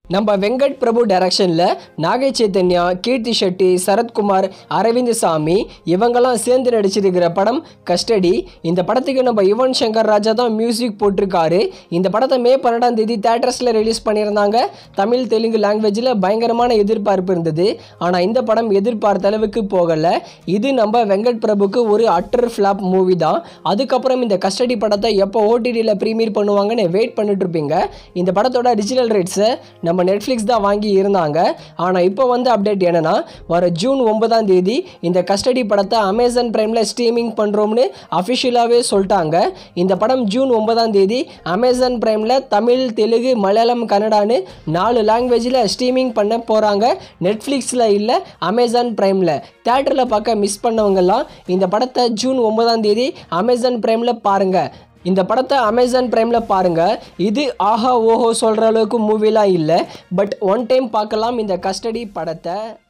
நம்ம வெங்கட் பிரபு டைரக்ஷனில் நாகை சைத்தன்யா கீர்த்தி ஷெட்டி சரத்குமார் அரவிந்த் சாமி இவங்கெல்லாம் சேர்ந்து நடிச்சிருக்கிற படம் கஸ்டடி இந்த படத்துக்கு நம்ம யுவன் சங்கர் ராஜா தான் மியூசிக் போட்டிருக்காரு இந்த படத்தை மே பன்னெண்டாம் தேதி தேட்டர்ஸில் ரிலீஸ் பண்ணியிருந்தாங்க தமிழ் தெலுங்கு லாங்குவேஜில் பயங்கரமான எதிர்பார்ப்பு இருந்தது ஆனால் இந்த படம் எதிர்பார்த்த அளவுக்கு போகலை இது நம்ம வெங்கட் பிரபுக்கு ஒரு அட்டர் ஃப்ளாப் மூவி தான் அதுக்கப்புறம் இந்த கஸ்டடி படத்தை எப்போ ஓடிடியில் ப்ரீமியர் பண்ணுவாங்கன்னு வெயிட் பண்ணிட்டு இருப்பீங்க இந்த படத்தோட டிஜிட்டல் ரைட்ஸை நம்ம நெட்ஃப்ளிக்ஸ் தான் வாங்கி இருந்தாங்க ஆனால் இப்போ வந்து அப்டேட் என்னன்னா வர ஜூன் ஒன்பதாம் தேதி இந்த கஸ்டடி படத்தை அமேசான் பிரைமில் ஸ்ட்ரீமிங் பண்ணுறோம்னு அஃபிஷியலாகவே சொல்லிட்டாங்க இந்த படம் ஜூன் ஒன்பதாம் தேதி அமேசான் பிரைமில் தமிழ் தெலுங்கு மலையாளம் கன்னடான்னு நாலு லாங்குவேஜில் ஸ்ட்ரீமிங் பண்ண போகிறாங்க நெட்ஃப்ளிக்ஸில் இல்லை அமேசான் பிரைமில் தேட்டரில் பார்க்க மிஸ் பண்ணவங்கெல்லாம் இந்த படத்தை ஜூன் ஒன்பதாம் தேதி அமேசான் பிரைமில் பாருங்கள் இந்த படத்தை அமேசான் பிரைமில் பாருங்கள் இது ஆஹா ஓஹோ சொல்கிற அளவுக்கு மூவிலாம் இல்லை பட் ஒன் டைம் பார்க்கலாம் இந்த கஸ்டடி படத்தை